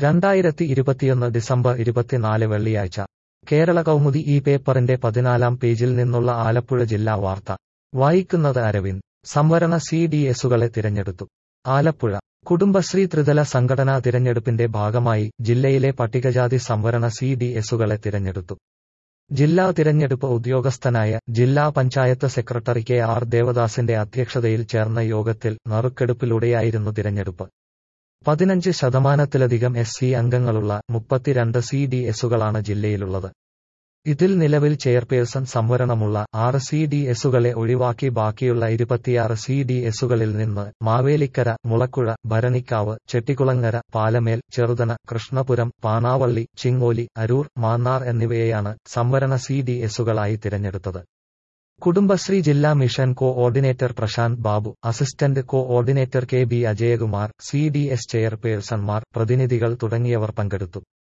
രണ്ടായിരത്തി ഇരുപത്തിയൊന്ന് ഡിസംബർ ഇരുപത്തിനാല് വെള്ളിയാഴ്ച കേരള കൗമുദി ഈ പേപ്പറിന്റെ പതിനാലാം പേജിൽ നിന്നുള്ള ആലപ്പുഴ ജില്ലാ വാർത്ത വായിക്കുന്നത് അരവിന്ദ് സംവരണ സി ഡി എസുകളെ തിരഞ്ഞെടുത്തു ആലപ്പുഴ കുടുംബശ്രീ ത്രിതല സംഘടനാ തിരഞ്ഞെടുപ്പിന്റെ ഭാഗമായി ജില്ലയിലെ പട്ടികജാതി സംവരണ സി ഡി എസുകളെ തിരഞ്ഞെടുത്തു ജില്ലാ തിരഞ്ഞെടുപ്പ് ഉദ്യോഗസ്ഥനായ ജില്ലാ പഞ്ചായത്ത് സെക്രട്ടറി കെ ആർ ദേവദാസിന്റെ അധ്യക്ഷതയിൽ ചേർന്ന യോഗത്തിൽ നറുക്കെടുപ്പിലൂടെയായിരുന്നു തിരഞ്ഞെടുപ്പ് പതിനഞ്ച് ശതമാനത്തിലധികം എസ് സി അംഗങ്ങളുള്ള മുപ്പത്തിരണ്ട് സി ഡി എസുകളാണ് ജില്ലയിലുള്ളത് ഇതിൽ നിലവിൽ ചെയർപേഴ്സൺ സംവരണമുള്ള ആറ് സി ഡി എസുകളെ ഒഴിവാക്കി ബാക്കിയുള്ള ഇരുപത്തിയാറ് സി ഡി എസുകളിൽ നിന്ന് മാവേലിക്കര മുളക്കുഴ ഭരണിക്കാവ് ചെട്ടികുളങ്ങര പാലമേൽ ചെറുതന കൃഷ്ണപുരം പാണാവള്ളി ചിങ്ങോലി അരൂർ മാന്നാർ എന്നിവയെയാണ് സംവരണ സി ഡി എസുകളായി തിരഞ്ഞെടുത്തത് കുടുംബശ്രീ ജില്ലാ mission coordinator Prashanth Babu assistant coordinator K B Ajayakumar C D S ചെയർപേഴ്സൺമാർ പ്രതിനിധികൾ തുടങ്ങിയവർ പങ്കെടുത്തു